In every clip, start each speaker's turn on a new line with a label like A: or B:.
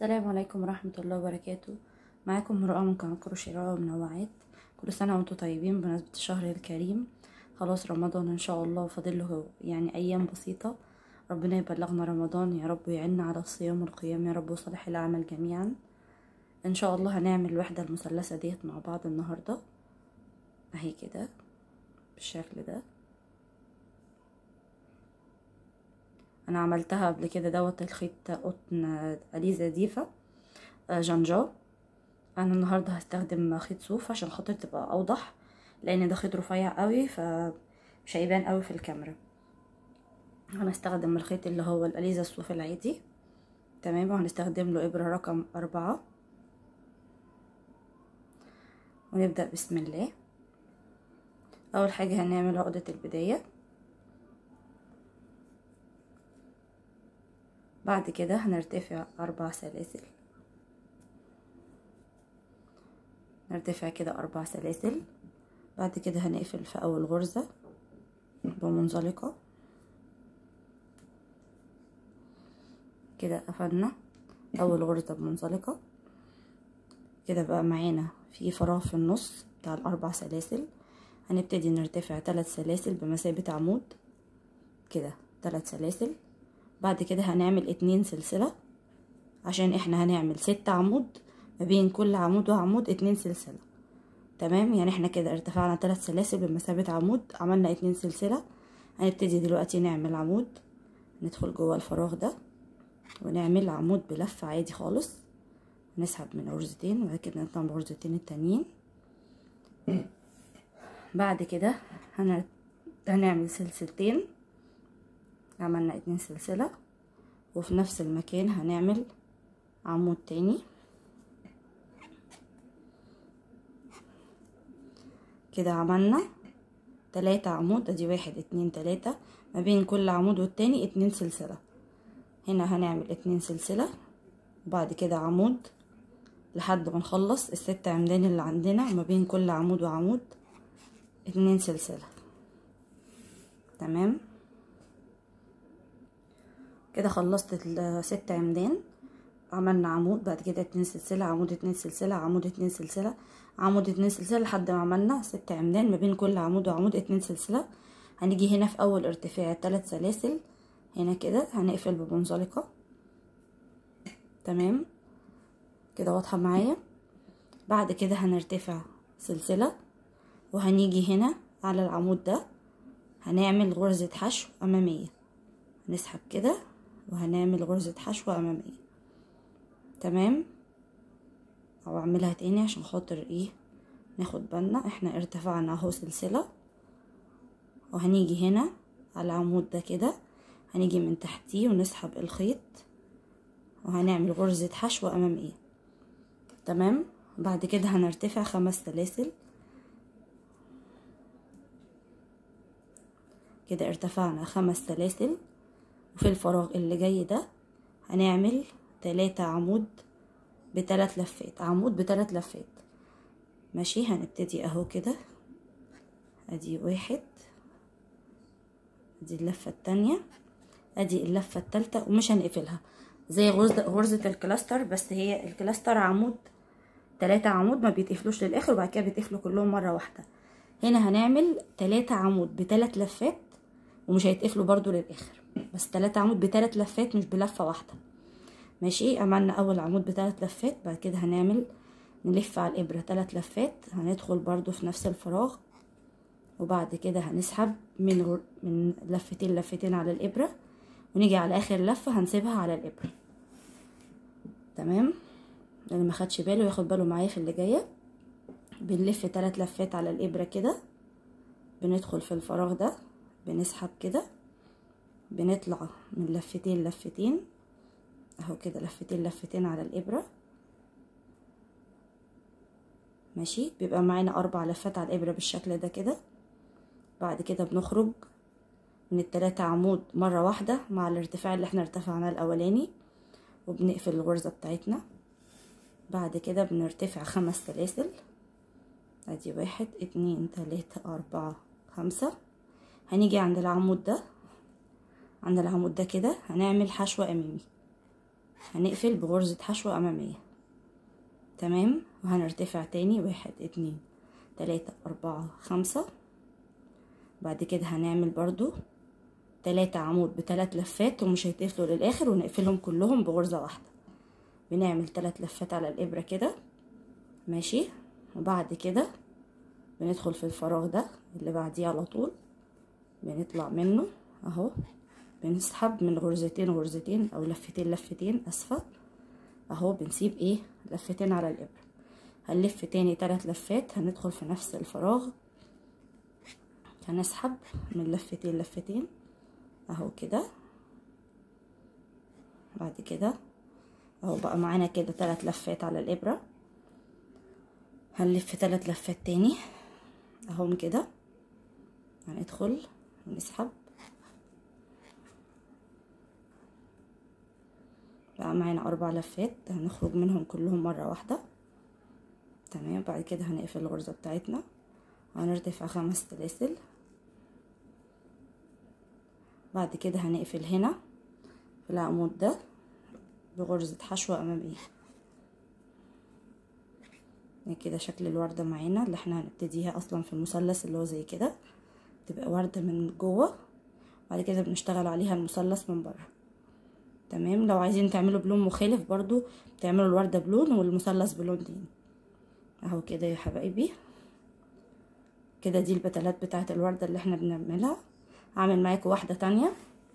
A: السلام عليكم ورحمة الله وبركاته معاكم رؤى من قناة كروشيه رؤى ومنوعات كل سنة وانتم طيبين بمناسبة الشهر الكريم خلاص رمضان ان شاء الله فاضله يعني ايام بسيطة ربنا يبلغنا رمضان يا رب ويعيننا على الصيام والقيام يا رب وصالح الاعمال جميعا ان شاء الله هنعمل الوحدة المثلثة ديت مع بعض النهاردة اهي كده بالشكل ده انا عملتها قبل كده دوت الخيط قطن اليزا ديفا جنجا انا النهارده هستخدم خيط صوف عشان خاطر تبقى اوضح لان ده خيط رفيع قوي فمش هيبان قوي في الكاميرا هنستخدم الخيط اللي هو الاليزا الصوف العادي تمام وهنستخدم له ابره رقم أربعة ونبدا بسم الله اول حاجه هنعمل عقده البدايه بعد كده هنرتفع أربع سلاسل نرتفع كده أربع سلاسل بعد كده هنقفل في أول غرزة بمنزلقة كده قفلنا أول غرزة بمنزلقة كده بقى معانا في فراغ في النص بتاع الأربع سلاسل هنبتدي نرتفع ثلاث سلاسل بمثابة عمود كده ثلاث سلاسل بعد كده هنعمل اتنين سلسلة عشان احنا هنعمل ست عمود ما بين كل عمود وعمود اتنين سلسلة تمام يعني احنا كده ارتفعنا ثلاث سلاسل بمثابة عمود عملنا اتنين سلسلة هنبتدي دلوقتي نعمل عمود ندخل جوه الفراغ ده ونعمل عمود بلفة عادي خالص نسحب من غرزتين وبعد كده نطلع بغرزتين التانيين بعد كده هنعمل سلسلتين عملنا اتنين سلسلة وفي نفس المكان هنعمل عمود تاني كده عملنا تلاتة عمود ادي واحد اتنين تلاتة ما بين كل عمود والتاني اتنين سلسلة هنا هنعمل اتنين سلسلة وبعد كده عمود لحد ما نخلص الست عمدان اللي عندنا ما بين كل عمود وعمود اتنين سلسلة تمام كده خلصت الست عمدان عملنا عمود بعد كده اتنين سلسلة عمود اتنين سلسلة عمود اتنين سلسلة عمود اتنين سلسلة لحد ما عملنا ست عمدان ما بين كل عمود وعمود اتنين سلسلة هنيجي هنا في اول ارتفاع تلات سلاسل هنا كده هنقفل بمنزلقة تمام كده واضحة معايا بعد كده هنرتفع سلسلة وهنيجي هنا على العمود ده هنعمل غرزة حشو أمامية هنسحب كده وهنعمل غرزة حشو أمامية تمام أو أعملها تاني عشان خاطر ايه ناخد بالنا احنا ارتفعنا اهو سلسلة وهنيجي هنا على العمود ده كده هنيجي من تحتيه ونسحب الخيط وهنعمل غرزة حشو أمامية تمام بعد كده هنرتفع خمس سلاسل كده ارتفعنا خمس سلاسل وفي الفراغ اللي جاي ده هنعمل تلاتة عمود بتلات لفات عمود بتلات لفات ماشي هنبتدي اهو كده ادي واحد ادي اللفة التانية ادي اللفة التالتة ومش هنقفلها زي غرزة, غرزة الكلاستر بس هي الكلاستر عمود تلاتة عمود ما بيتقفلوش للاخر وبعد كده بيتقفلوا كلهم مرة واحدة هنا هنعمل تلاتة عمود بتلات لفات ومش هيتقفلوا برضو للاخر بس تلاتة عمود بتلات لفات مش بلفة واحدة ماشي عملنا اول عمود بتلات لفات بعد كده هنعمل نلف على الابرة تلات لفات هندخل برضو في نفس الفراغ وبعد كده هنسحب من غر... من لفتين لفتين على الابرة ونيجي على اخر لفة هنسيبها على الابرة تمام اللي ما خدش باله ياخد باله معايا في اللي جايه بنلف تلات لفات على الابرة كده بندخل في الفراغ ده بنسحب كده بنطلع من لفتين لفتين اهو كده لفتين لفتين على الابرة ماشي بيبقى معانا اربع لفات على الابرة بالشكل ده كده بعد كده بنخرج من التلاتة عمود مرة واحدة مع الارتفاع اللي احنا ارتفعناه الاولاني وبنقفل الغرزة بتاعتنا بعد كده بنرتفع خمس سلاسل ادي واحد اتنين تلاتة اربعة خمسة هنيجي عند العمود ده عند العمود ده كده هنعمل حشو امامي هنقفل بغرزة حشو أمامية تمام وهنرتفع تاني واحد اتنين تلاتة أربعة خمسة بعد كده هنعمل برضو تلاتة عمود بتلات لفات ومش هيتقفلوا للآخر ونقفلهم كلهم بغرزة واحدة بنعمل تلات لفات على الإبرة كده ماشي وبعد كده بندخل في الفراغ ده اللي بعديه على طول بنطلع منه اهو بنسحب من غرزتين غرزتين او لفتين لفتين اسفة اهو بنسيب ايه لفتين على الابرة هنلف تاني تلات لفات هندخل في نفس الفراغ هنسحب من لفتين لفتين اهو كده بعد كده اهو بقى معانا كده تلات لفات على الابرة هنلف تلات لفات تاني اهم كده هندخل ونسحب بقى معانا اربع لفات هنخرج منهم كلهم مرة واحدة تمام بعد كده هنقفل الغرزة بتاعتنا وهنرتفع خمس سلاسل بعد كده هنقفل هنا في العمود ده بغرزة حشو أمامية كده شكل الوردة معانا اللي احنا هنبتديها أصلا في المثلث اللي هو زي كده تبقى وردة من جوه بعد كده بنشتغل عليها المثلث من بره تمام لو عايزين تعملوا بلون مخالف برضو تعملوا الوردة بلون والمثلث بلون تاني اهو كده يا حبايبي كده دي البتلات بتاعه الوردة اللي احنا بنعملها هعمل معاكم واحدة تانية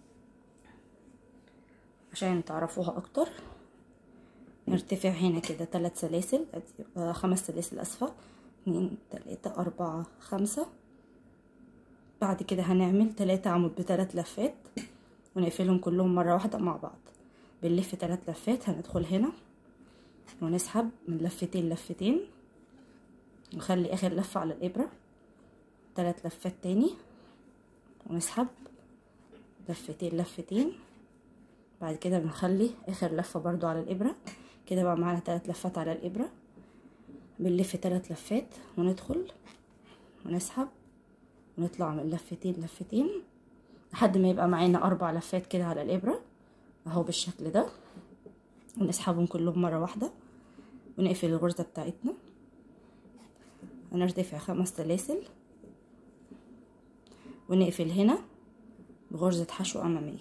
A: عشان تعرفوها اكتر نرتفع هنا كده ثلاث سلاسل ادي خمس سلاسل اسفة اتنين تلاتة اربعة خمسة بعد كده هنعمل تلاتة عمود بثلاث لفات ونقفلهم كلهم مرة واحدة مع بعض بنلف تلات لفات هندخل هنا ونسحب من لفتين لفتين نخلي اخر لفة على الابرة تلات لفات تاني ونسحب لفتين لفتين بعد كده بنخلي اخر لفة برضو على الابرة كده بقى معانا تلات لفات على الابرة بنلف تلات لفات وندخل ونسحب ونطلع من لفتين لفتين لحد ما يبقى معانا اربع لفات كده على الابرة اهو بالشكل ده ونسحبهم كلهم مرة واحدة ونقفل الغرزة بتاعتنا هنرتفع خمس سلاسل ونقفل هنا بغرزة حشو أمامية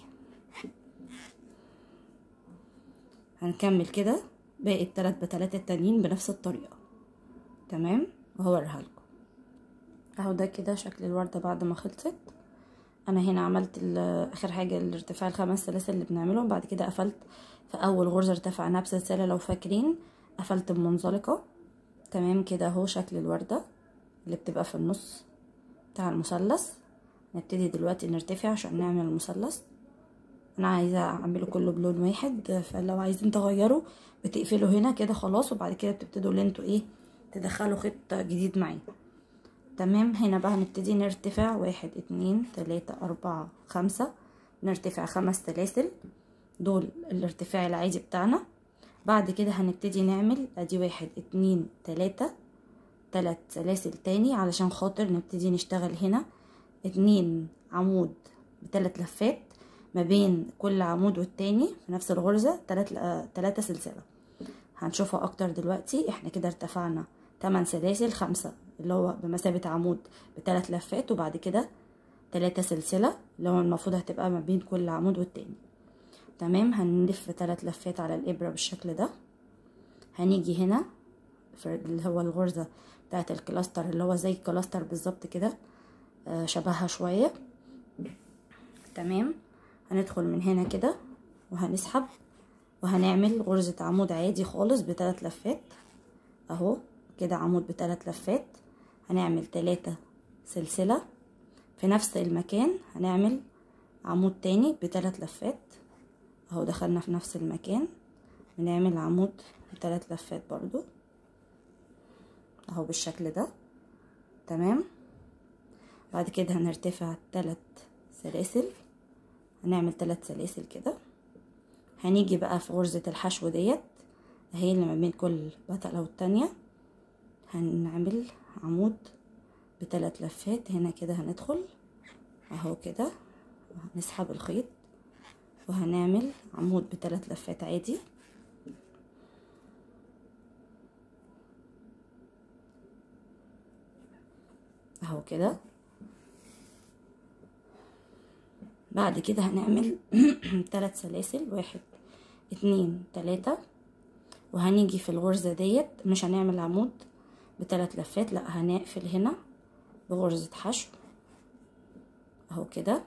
A: هنكمل كده باقي التلات بتلات التانيين بنفس الطريقة تمام وهوريها لكم اهو ده كده شكل الوردة بعد ما خلصت انا هنا عملت اخر حاجة الارتفاع الخمس سلاسل اللي بنعملهم بعد كده قفلت في اول غرزة ارتفعناها بسلسلة لو فاكرين قفلت بمنزلقة تمام كده اهو شكل الوردة اللي بتبقى في النص بتاع المثلث نبتدي دلوقتي نرتفع عشان نعمل المثلث انا عايزه اعمله كله بلون واحد فلو عايزين تغيروا بتقفلوا هنا كده خلاص وبعد كده بتبتدوا اللي انتوا ايه تدخلوا خيط جديد معايا تمام هنا بقى هنبتدي نرتفع واحد اتنين تلاتة اربعة خمسة نرتفع خمس سلاسل دول الارتفاع العادي بتاعنا بعد كده هنبتدي نعمل ادي واحد اتنين تلاتة تلات سلاسل تاني علشان خاطر نبتدي نشتغل هنا اتنين عمود بتلات لفات ما بين كل عمود والتاني في نفس الغرزة تلات تلاتة سلسلة هنشوفها اكتر دلوقتي احنا كده ارتفعنا تمن سلاسل خمسة اللي هو بمثابة عمود بتلات لفات وبعد كده تلاتة سلسلة اللي هو المفروض هتبقى ما بين كل عمود والتاني تمام هنلف تلات لفات على الابرة بالشكل ده هنيجي هنا في اللي هو الغرزة بتاعت الكلاستر اللي هو زي الكلاستر بالظبط كده آه شبهها شوية تمام هندخل من هنا كده وهنسحب وهنعمل غرزة عمود عادي خالص بتلات لفات اهو كده عمود بتلات لفات هنعمل تلاتة سلسلة في نفس المكان هنعمل عمود تاني بتلات لفات اهو دخلنا في نفس المكان بنعمل عمود بتلات لفات برضو اهو بالشكل ده تمام بعد كده هنرتفع تلات سلاسل هنعمل تلات سلاسل كده هنيجي بقى في غرزة الحشو ديت اهي اللي ما بين كل بتلة والتانية هنعمل عمود بتلات لفات هنا كده هندخل اهو كده هنسحب الخيط وهنعمل عمود بتلات لفات عادي اهو كده بعد كده هنعمل ثلاث سلاسل واحد اتنين تلاتة وهنيجي في الغرزة ديت مش هنعمل عمود بثلاث لفات لا هنقفل هنا بغرزة حشو اهو كده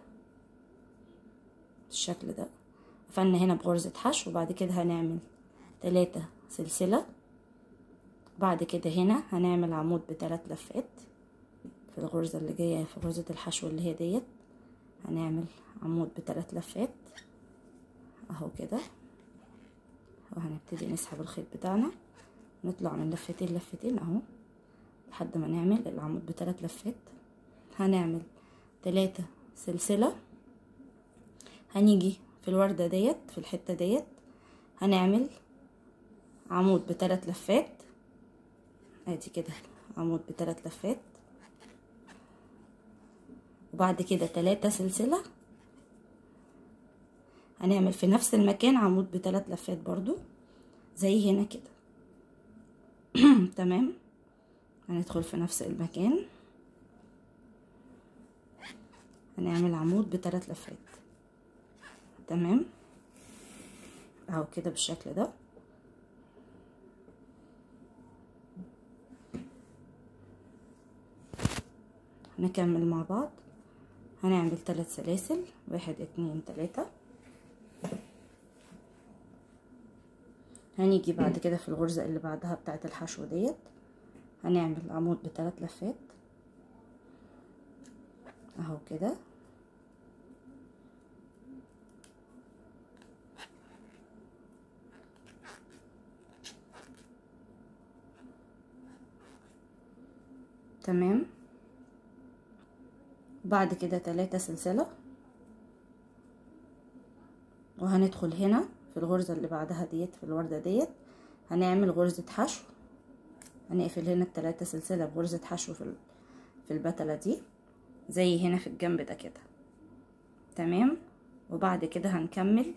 A: بالشكل ده قفلنا هنا بغرزة حشو وبعد كده هنعمل تلاتة سلسلة بعد كده هنا هنعمل عمود بثلاث لفات في الغرزة اللي جاية في غرزة الحشو اللي هي ديت هنعمل عمود بثلاث لفات اهو كده وهنبتدي نسحب الخيط بتاعنا نطلع من لفتين لفتين اهو لحد ما نعمل العمود بثلاث لفات هنعمل تلاتة سلسلة هنيجي في الوردة ديت في الحتة ديت هنعمل عمود بثلاث لفات ادي كده عمود بثلاث لفات وبعد كده تلاتة سلسلة هنعمل في نفس المكان عمود بثلاث لفات برضو زي هنا كده تمام هندخل في نفس المكان هنعمل عمود بثلاث لفات تمام اهو كده بالشكل ده نكمل مع بعض هنعمل ثلاث سلاسل واحد اتنين تلاتة هنيجي بعد كده في الغرزة اللي بعدها بتاعت الحشو ديت هنعمل عمود بثلاث لفات اهو كده تمام بعد كده تلاتة سلسلة وهندخل هنا في الغرزة اللي بعدها ديت في الوردة ديت هنعمل غرزة حشو هنقفل هنا التلاتة سلسلة بغرزة حشو في في البتلة دي زي هنا في الجنب ده كده تمام وبعد كده هنكمل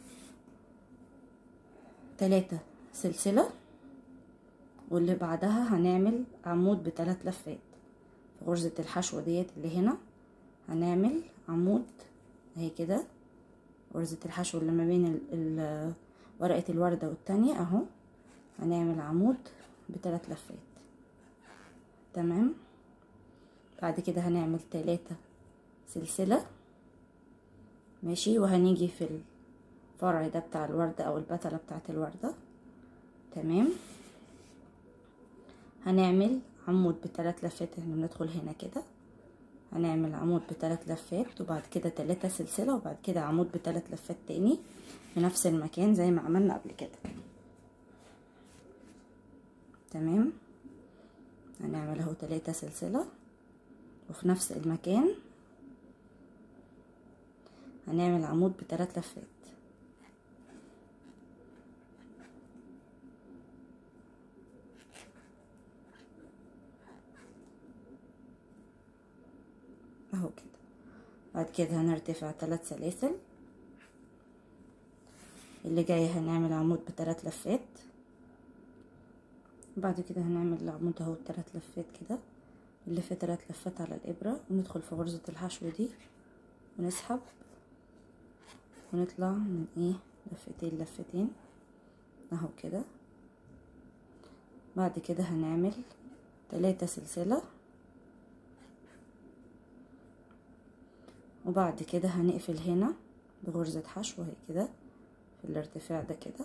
A: تلاتة سلسلة واللي بعدها هنعمل عمود بثلاث لفات في غرزة الحشو ديت اللي هنا هنعمل عمود اهي كده غرزة الحشو اللي ما بين ال ال ورقة الوردة والتانية اهو هنعمل عمود بثلاث لفات تمام بعد كده هنعمل تلاتة سلسلة ماشي وهنيجي في الفرع ده بتاع الوردة او البتلة بتاعت الوردة تمام هنعمل عمود بثلاث لفات احنا بندخل هنا كده هنعمل عمود بثلاث لفات وبعد كده تلاتة سلسلة وبعد كده عمود بثلاث لفات تاني في نفس المكان زي ما عملنا قبل كده تمام هنعمل اهو تلاتة سلسلة وفي نفس المكان هنعمل عمود بثلاث لفات اهو كده بعد كده هنرتفع ثلاث سلاسل اللي جاي هنعمل عمود بثلاث لفات بعد كده هنعمل العمود اهو ثلاث لفات كده نلف ثلاث لفات على الابره وندخل في غرزه الحشو دي ونسحب ونطلع من ايه لفتين لفتين اهو كده بعد كده هنعمل ثلاثة سلسله وبعد كده هنقفل هنا بغرزة حشو اهي كده في الارتفاع ده كده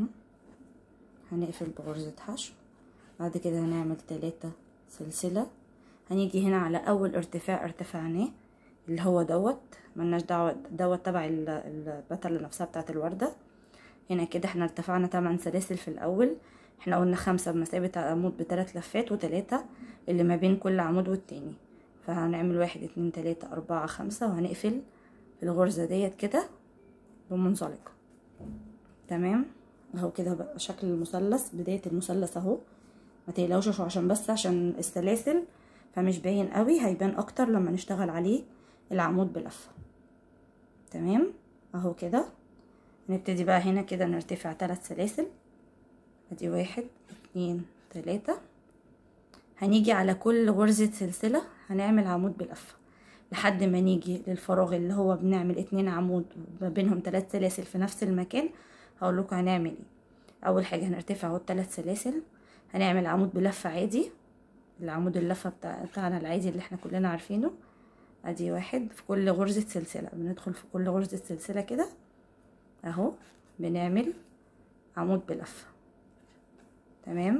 A: هنقفل بغرزة حشو بعد كده هنعمل تلاتة سلسلة هنيجي هنا على اول ارتفاع ارتفعناه اللي هو دوت ملناش دعوة دوت تبع البتلة نفسها بتاعت الوردة هنا كده احنا ارتفعنا تمن سلاسل في الاول احنا قلنا خمسة بمثابة عمود بتلات لفات وتلاتة اللي ما بين كل عمود والتاني فهنعمل واحد اتنين تلاتة اربعة خمسة وهنقفل في الغرزة ديت كده بمنزلقة تمام اهو كده بقى شكل المثلث بداية المثلث اهو ما تقلقوش عشان بس عشان السلاسل فمش باين قوي هيبان اكتر لما نشتغل عليه العمود بلفة تمام اهو كده نبتدي بقى هنا كده نرتفع ثلاث سلاسل ادي واحد اتنين تلاتة هنيجي على كل غرزة سلسلة هنعمل عمود بلفة لحد ما نيجي للفراغ اللي هو بنعمل اتنين عمود ما بينهم تلات سلاسل في نفس المكان هقول لكم هنعمل ايه اول حاجه هنرتفع اهو التلات سلاسل هنعمل عمود بلفه عادي العمود اللفه بتاع بتاعنا العادي اللي احنا كلنا عارفينه ادي واحد في كل غرزه سلسله بندخل في كل غرزه سلسله كده اهو بنعمل عمود بلفه تمام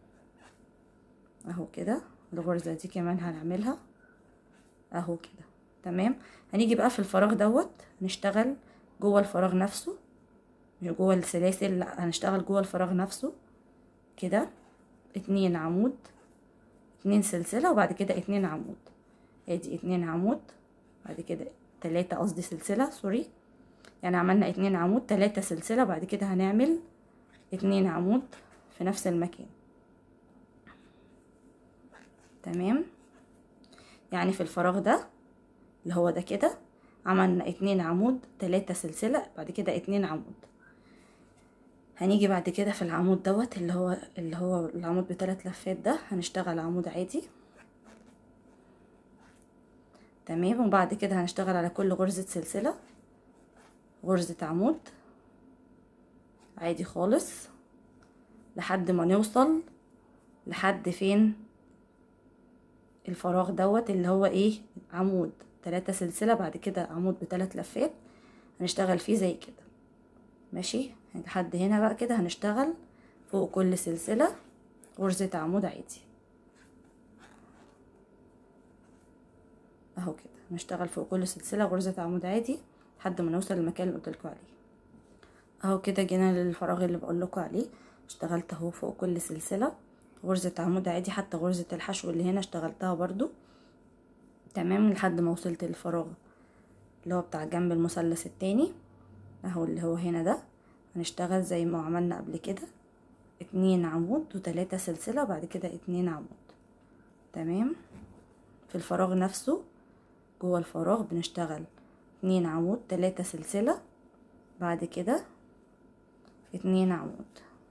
A: اهو كده الغرزه دي كمان هنعملها اهو كده تمام هنيجي بقى في الفراغ دوت نشتغل جوه الفراغ نفسه مش جوه السلاسل لا هنشتغل جوه الفراغ نفسه كده اتنين عمود اتنين سلسلة وبعد كده اتنين عمود ادي اتنين عمود بعد كده تلاتة قصدي سلسلة سوري يعني عملنا اتنين عمود تلاتة سلسلة وبعد كده هنعمل اتنين عمود في نفس المكان تمام يعني في الفراغ ده اللي هو ده كده عملنا اتنين عمود تلاتة سلسلة بعد كده اتنين عمود هنيجي بعد كده في العمود دوت اللي هو اللي هو العمود بثلاث لفات ده هنشتغل عمود عادي تمام وبعد كده هنشتغل على كل غرزة سلسلة غرزة عمود عادي خالص لحد ما نوصل لحد فين الفراغ دوت اللي هو ايه عمود تلاتة سلسلة بعد كده عمود بثلاث لفات هنشتغل فيه زي كده ماشي لحد هنا بقى كده هنشتغل فوق كل سلسلة غرزة عمود عادي اهو كده نشتغل فوق كل سلسلة غرزة عمود عادي لحد ما نوصل للمكان اللي قلتلكوا عليه اهو كده جينا للفراغ اللي بقولكوا عليه اشتغلت اهو فوق كل سلسلة غرزة عمود عادي حتى غرزة الحشو اللي هنا اشتغلتها برضو تمام لحد ما وصلت للفراغ اللي هو بتاع جنب المثلث التاني اهو اللي هو هنا ده هنشتغل زي ما عملنا قبل كده اتنين عمود وتلاتة سلسلة وبعد كده اتنين عمود تمام في الفراغ نفسه جوه الفراغ بنشتغل اتنين عمود تلاتة سلسلة بعد كده اتنين عمود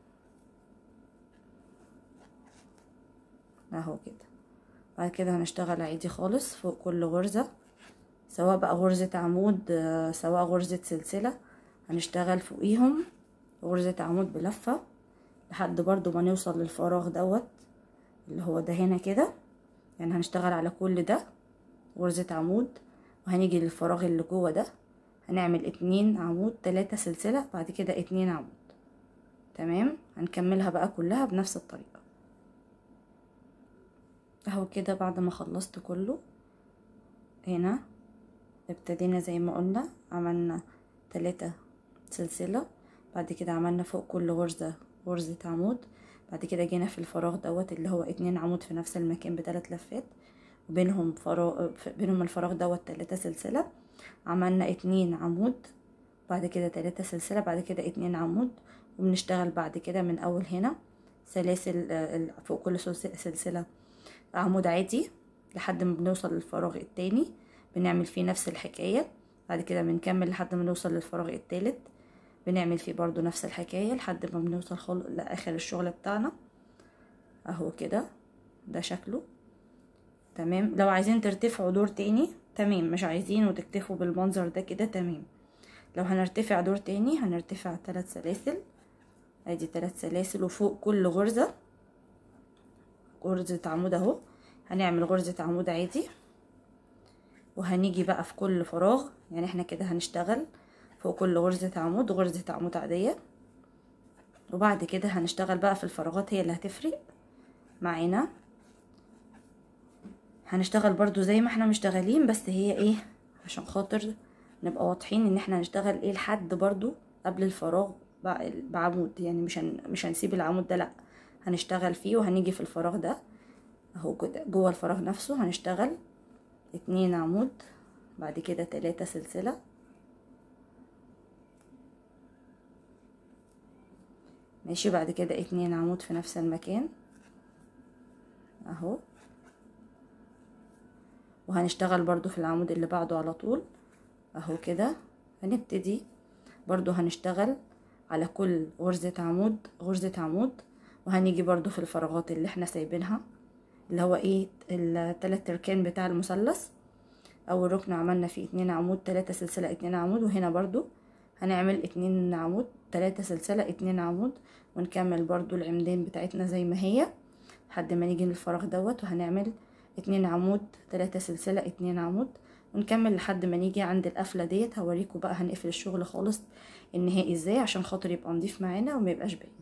A: اهو كده بعد كده هنشتغل عادي خالص فوق كل غرزة سواء بقى غرزة عمود سواء غرزة سلسلة هنشتغل فوقيهم غرزة عمود بلفة لحد برضو ما نوصل للفراغ دوت اللي هو ده هنا كده يعني هنشتغل على كل ده غرزة عمود وهنيجي للفراغ اللي جوه ده هنعمل اتنين عمود تلاتة سلسلة بعد كده اتنين عمود تمام هنكملها بقى كلها بنفس الطريقة اهو كده بعد ما خلصت كله هنا ابتدينا زي ما قلنا عملنا تلاتة سلسلة بعد كده عملنا فوق كل غرزة غرزة عمود بعد كده جينا في الفراغ دوت اللي هو اتنين عمود في نفس المكان بثلاث لفات وبينهم فراغ بينهم الفراغ دوت تلاتة سلسلة عملنا اتنين عمود بعد كده تلاتة سلسلة بعد كده اتنين عمود وبنشتغل بعد كده من اول هنا سلاسل فوق كل سلسلة عمود عادي لحد ما بنوصل للفراغ التاني بنعمل فيه نفس الحكاية بعد كده بنكمل لحد ما نوصل للفراغ التالت بنعمل فيه برضو نفس الحكاية لحد ما بنوصل خل... لآخر الشغل بتاعنا اهو كده ده شكله تمام لو عايزين ترتفعوا دور تاني تمام مش عايزين وتكتفوا بالمنظر ده كده تمام لو هنرتفع دور تاني هنرتفع ثلاث سلاسل ادي ثلاث سلاسل وفوق كل غرزة غرزة عمود اهو هنعمل غرزة عمود عادي وهنيجي بقى في كل فراغ يعني احنا كده هنشتغل فوق كل غرزة عمود غرزة عمود عادية وبعد كده هنشتغل بقى في الفراغات هي اللي هتفرق معانا هنشتغل برضو زي ما احنا مشتغلين بس هي ايه عشان خاطر نبقى واضحين ان احنا هنشتغل ايه لحد برضو قبل الفراغ بعمود يعني مش هن... مش هنسيب العمود ده لا هنشتغل فيه وهنيجي في الفراغ ده اهو جوه الفراغ نفسه هنشتغل اتنين عمود بعد كده تلاتة سلسلة ماشي بعد كده اتنين عمود في نفس المكان اهو وهنشتغل برضو في العمود اللي بعده على طول اهو كده هنبتدي برضو هنشتغل على كل غرزة عمود غرزة عمود وهنيجي برضو في الفراغات اللي احنا سايبينها اللي هو ايه التلات اركان بتاع المثلث اول ركن عملنا فيه اتنين عمود تلاتة سلسلة اتنين عمود وهنا برضو هنعمل اتنين عمود تلاتة سلسلة اتنين عمود ونكمل برضو العمدين بتاعتنا زي ما هي لحد ما نيجي للفراغ دوت وهنعمل اتنين عمود تلاتة سلسلة اتنين عمود ونكمل لحد ما نيجي عند القفلة ديت هوريكم بقى هنقفل الشغل خالص النهائي ازاي عشان خاطر يبقى نضيف معانا وما يبقاش باين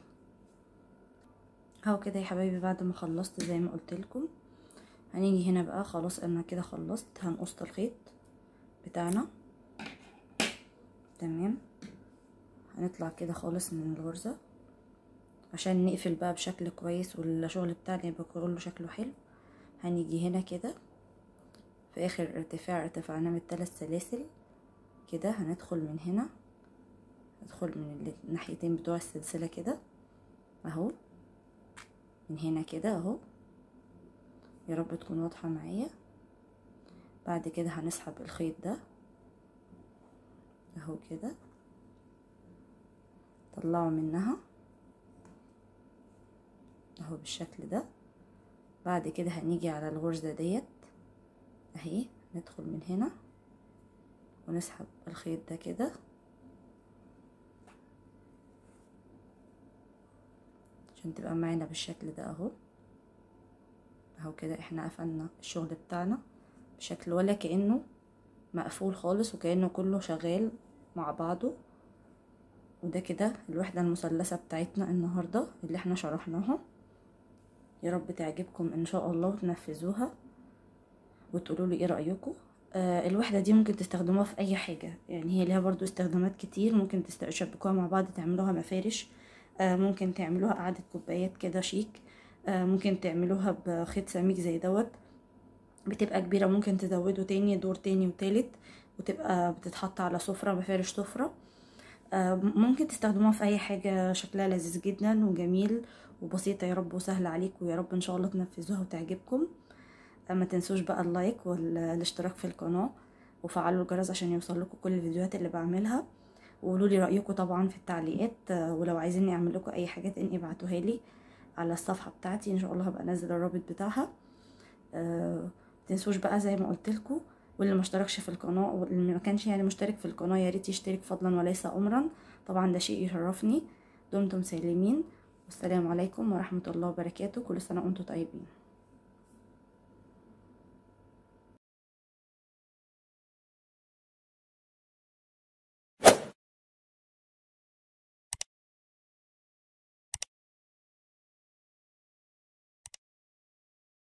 A: اهو كده يا حبايبي بعد ما خلصت زي ما قلت لكم هنيجي هنا بقى خلاص انا كده خلصت هنقص الخيط بتاعنا تمام هنطلع كده خالص من الغرزة عشان نقفل بقى بشكل كويس والشغل بتاعنا يبقى كله شكله حلو هنيجي هنا كده في اخر ارتفاع ارتفعنا من الثلاث سلاسل كده هندخل من هنا ندخل من الناحيتين بتوع السلسلة كده اهو من هنا كده اهو يا رب تكون واضحة معايا بعد كده هنسحب الخيط ده اهو كده طلعه منها اهو بالشكل ده بعد كده هنيجي على الغرزة ديت اهي ندخل من هنا ونسحب الخيط ده كده عشان تبقى معانا بالشكل ده اهو اهو كده احنا قفلنا الشغل بتاعنا بشكل ولا كأنه مقفول خالص وكأنه كله شغال مع بعضه وده كده الوحدة المثلثة بتاعتنا النهاردة اللي احنا شرحناها يا رب تعجبكم ان شاء الله وتنفذوها وتقولوا لي ايه رأيكم آه الوحدة دي ممكن تستخدموها في اي حاجة يعني هي ليها برضو استخدامات كتير ممكن تشبكوها مع بعض تعملوها مفارش آه ممكن تعملوها قعدة كوبايات كده شيك آه ممكن تعملوها بخيط سميك زي دوت بتبقى كبيرة ممكن تزودوا تاني دور تاني وتالت وتبقى بتتحط على سفرة مفارش سفرة آه ممكن تستخدموها في اي حاجة شكلها لذيذ جدا وجميل وبسيطة يا رب وسهلة عليكم ويا رب ان شاء الله تنفذوها وتعجبكم آه ما تنسوش بقى اللايك والاشتراك في القناة وفعلوا الجرس عشان يوصل لكم كل الفيديوهات اللي بعملها وقولوا لي رايكم طبعا في التعليقات آه ولو عايزيني اعمل لكم اي حاجه تاني ابعتوها لي على الصفحه بتاعتي ان شاء الله هبقى انزل الرابط بتاعها آه تنسوش بقى زي ما قلت لكم واللي ما اشتركش في القناه واللي ما كانش يعني مشترك في القناه يا ريت يشترك فضلا وليس امرا طبعا ده شيء يشرفني دمتم سالمين والسلام عليكم ورحمه الله وبركاته كل سنه وانتم طيبين